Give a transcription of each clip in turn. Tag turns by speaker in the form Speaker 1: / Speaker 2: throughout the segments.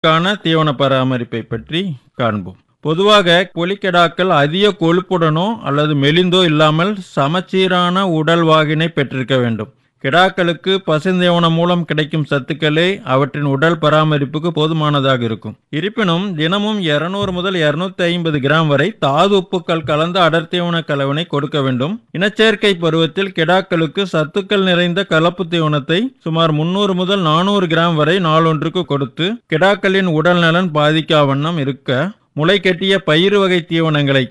Speaker 1: க்கான தீவன பராமரிப்பை பற்றி காண்போம் பொதுவாக கொலிக்கெடாக்கள் அதிக கொழுப்புடனோ அல்லது மெலிந்தோ இல்லாமல் சமச்சீரான உடல் வாகினை பெற்றிருக்க வேண்டும் கிடாக்களுக்கு பசுந்தீவனம் மூலம் கிடைக்கும் சத்துக்களே அவற்றின் உடல் பராமரிப்புக்கு போதுமானதாக இருக்கும் இருப்பினும் தினமும் 200 முதல் 250 ஐம்பது கிராம் வரை தாது உப்புக்கள் கலந்த அடர்த்தீவன கலவனை கொடுக்க வேண்டும் இனச்சேர்க்கை பருவத்தில் கிடாக்களுக்கு சத்துக்கள் நிறைந்த கலப்பு தீவனத்தை சுமார் 300 முதல் 400 கிராம் வரை நாளொன்றுக்கு கொடுத்து கிடாக்களின் உடல் நலன் பாதிக்கா வண்ணம் இருக்க முளை கட்டிய பயிறு வகை தீவனங்களை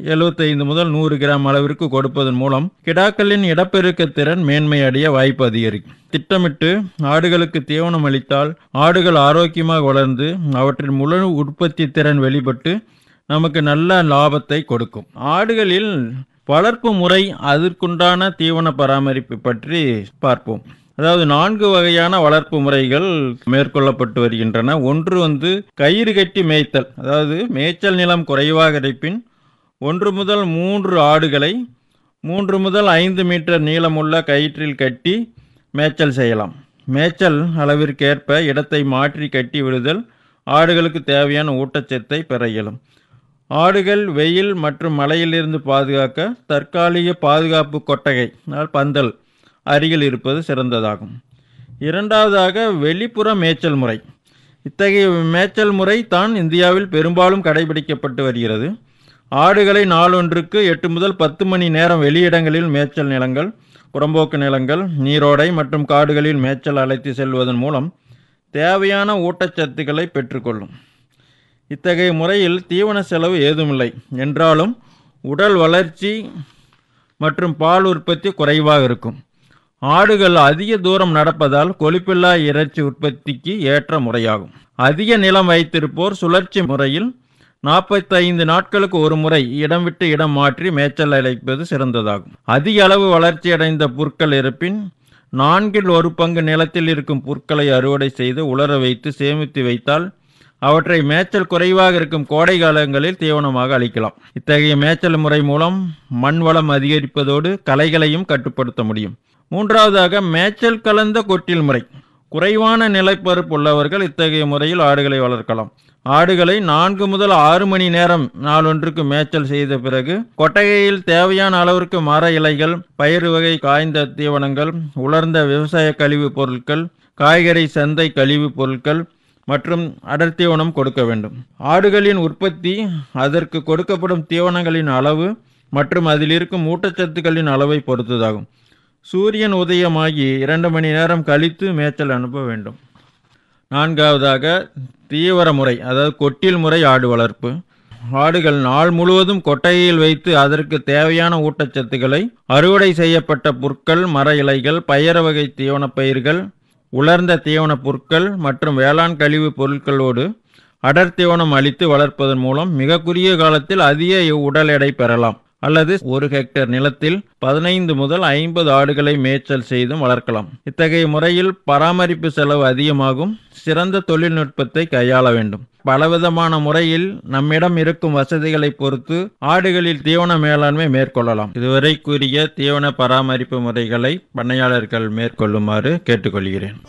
Speaker 1: 75 முதல் நூறு கிராம் அளவிற்கு கொடுப்பதன் மூலம் கிடாக்களின் இடப்பெருக்க திறன் மேன்மை அடைய வாய்ப்பு அதிகரிக்கும் திட்டமிட்டு ஆடுகளுக்கு தீவனம் அளித்தால் ஆடுகள் ஆரோக்கியமாக வளர்ந்து அவற்றின் முழு உற்பத்தி திறன் வெளிப்பட்டு நமக்கு நல்ல லாபத்தை கொடுக்கும் ஆடுகளில் வளர்ப்பு முறை அதற்குண்டான தீவன பராமரிப்பு பற்றி பார்ப்போம் அதாவது நான்கு வகையான வளர்ப்பு முறைகள் மேற்கொள்ளப்பட்டு வருகின்றன ஒன்று வந்து கயிறு கட்டி மேய்த்தல் அதாவது மேய்ச்சல் நிலம் குறைவாக இருப்பின் ஒன்று முதல் மூன்று ஆடுகளை மூன்று முதல் ஐந்து மீட்டர் நீளமுள்ள கயிற்றில் கட்டி மேய்ச்சல் செய்யலாம் மேய்ச்சல் அளவிற்கேற்ப இடத்தை மாற்றி கட்டி விடுதல் ஆடுகளுக்கு தேவையான ஊட்டச்சத்தை பெற இயலும் ஆடுகள் வெயில் மற்றும் மழையிலிருந்து பாதுகாக்க தற்காலிக பாதுகாப்பு கொட்டகை அதாவது பந்தல் அருகில் இருப்பது சிறந்ததாகும் இரண்டாவதாக வெளிப்புற மேய்ச்சல் முறை இத்தகைய மேய்ச்சல் முறை தான் இந்தியாவில் பெரும்பாலும் கடைபிடிக்கப்பட்டு வருகிறது ஆடுகளை நாளொன்றுக்கு எட்டு முதல் பத்து மணி நேரம் வெளியிடங்களில் மேய்ச்சல் நிலங்கள் புறம்போக்கு நிலங்கள் நீரோடை மற்றும் காடுகளில் மேய்ச்சல் அழைத்து செல்வதன் மூலம் தேவையான ஊட்டச்சத்துக்களை பெற்றுக்கொள்ளும் இத்தகைய முறையில் தீவன செலவு ஏதுமில்லை என்றாலும் உடல் வளர்ச்சி மற்றும் பால் உற்பத்தி குறைவாக இருக்கும் ஆடுகள் அதிக தூரம் நடப்பதால் கொழுப்பில்லா இறைச்சி உற்பத்திக்கு ஏற்ற முறையாகும் அதிக நிலம் வைத்திருப்போர் சுழற்சி முறையில் நாற்பத்தைந்து நாட்களுக்கு ஒரு முறை இடம் விட்டு இடம் மாற்றி மேய்ச்சல் அழைப்பது சிறந்ததாகும் அதிக அளவு வளர்ச்சியடைந்த புற்கள் இருப்பின் நான்கில் ஒரு பங்கு நிலத்தில் இருக்கும் புற்களை அறுவடை செய்து உலர வைத்து சேமித்து வைத்தால் அவற்றை மேய்ச்சல் குறைவாக இருக்கும் கோடை காலங்களில் தீவனமாக அளிக்கலாம் இத்தகைய மேய்ச்சல் முறை மூலம் மண் வளம் அதிகரிப்பதோடு களைகளையும் கட்டுப்படுத்த முடியும் மூன்றாவதாக மேய்ச்சல் கலந்த கொட்டில் முறை குறைவான நிலப்பரப்பு உள்ளவர்கள் இத்தகைய முறையில் ஆடுகளை வளர்க்கலாம் ஆடுகளை நான்கு முதல் ஆறு மணி நேரம் நாளொன்றுக்கு மேய்ச்சல் செய்த பிறகு கொட்டகையில் தேவையான அளவிற்கு மர இலைகள் பயிறு வகை காய்ந்த தீவனங்கள் உலர்ந்த விவசாய கழிவுப் பொருட்கள் காய்கறி சந்தை கழிவுப் பொருட்கள் மற்றும் அடர்த்தீவனம் கொடுக்க வேண்டும் ஆடுகளின் உற்பத்தி அதற்கு கொடுக்கப்படும் தீவனங்களின் அளவு மற்றும் அதில் இருக்கும் ஊட்டச்சத்துக்களின் அளவை பொறுத்ததாகும் சூரியன் உதயமாகி இரண்டு மணி நேரம் கழித்து மேய்ச்சல் அனுப்ப வேண்டும் நான்காவதாக தீவிர முறை அதாவது கொட்டில் முறை ஆடு வளர்ப்பு ஆடுகள் நாள் முழுவதும் கொட்டையில் வைத்து அதற்கு தேவையான ஊட்டச்சத்துக்களை அறுவடை செய்யப்பட்ட புற்கள் மர இலைகள் பயற வகை தீவனப் பயிர்கள் உலர்ந்த தீவன புற்கள் மற்றும் வேளாண் கழிவு பொருட்களோடு அடர் தீவனம் அளித்து வளர்ப்பதன் மூலம் மிக குறுகிய காலத்தில் அதிக உடல் எடை பெறலாம் அல்லது ஒரு ஹெக்டேர் நிலத்தில் பதினைந்து முதல் ஐம்பது ஆடுகளை மேய்ச்சல் செய்தும் வளர்க்கலாம் இத்தகைய முறையில் பராமரிப்பு செலவு அதிகமாகும் சிறந்த தொழில்நுட்பத்தை கையாள வேண்டும் பலவிதமான முறையில் நம்மிடம் இருக்கும் வசதிகளை பொறுத்து ஆடுகளில் தீவன மேலாண்மை மேற்கொள்ளலாம் இதுவரை கூறிய தீவன பராமரிப்பு முறைகளை பண்ணையாளர்கள் மேற்கொள்ளுமாறு கேட்டுக்கொள்கிறேன்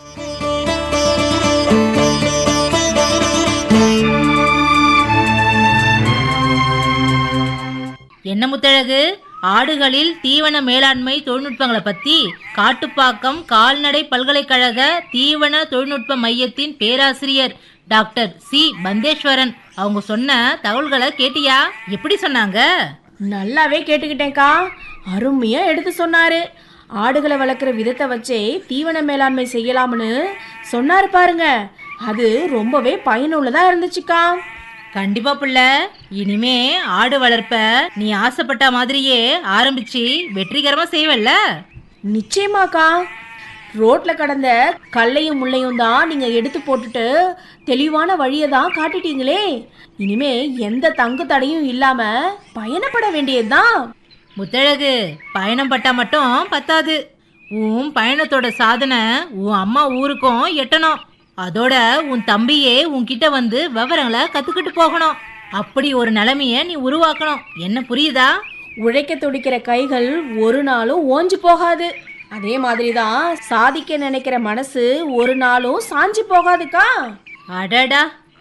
Speaker 2: என்ன முத்தழகு ஆடுகளில் தீவன மேலாண்மை தொழில்நுட்பங்களை பத்தி காட்டுப்பாக்கம் கால்நடை பல்கலைக்கழக தீவன தொழில்நுட்ப மையத்தின் பேராசிரியர் டாக்டர் சி பந்தேஸ்வரன் அவங்க சொன்ன தகவல்களை கேட்டியா எப்படி சொன்னாங்க
Speaker 3: நல்லாவே கேட்டுக்கிட்டேன்க்கா அருமையா எடுத்து சொன்னாரு ஆடுகளை வளர்க்குற விதத்தை வச்சே தீவன மேலாண்மை செய்யலாம்னு சொன்னாரு பாருங்க அது ரொம்பவே பயனுள்ளதா இருந்துச்சுக்கா
Speaker 2: கண்டிப்பா புள்ள இனிமே ஆடு வளர்ப்ப நீ ஆசைப்பட்ட மாதிரியே ஆரம்பிச்சு வெற்றிகரமா செய்வல்ல
Speaker 3: நிச்சயமாக்கா ரோட்ல கடந்த கல்லையும் முள்ளையும் தான் நீங்க எடுத்து போட்டுட்டு தெளிவான வழியை தான் காட்டிட்டீங்களே இனிமே எந்த தங்கு தடையும் இல்லாம பயணப்பட வேண்டியதுதான்
Speaker 2: முத்தழகு பயணம் பட்டா மட்டும் பத்தாது உன் பயணத்தோட சாதனை உன் அம்மா ஊருக்கும் எட்டணும் அதோட உன் தம்பியே உன்கிட்ட வந்து விவரங்களை கத்துக்கிட்டு போகணும் அப்படி ஒரு நிலைமைய நீ உருவாக்கணும் என்ன புரியுதா
Speaker 3: உழைக்க துடிக்கிற கைகள் ஒரு நாளும் ஓஞ்சு போகாது அதே மாதிரி தான் சாதிக்க நினைக்கிற மனசு ஒரு நாளும் சாஞ்சு போகாதுக்கா
Speaker 2: அடடா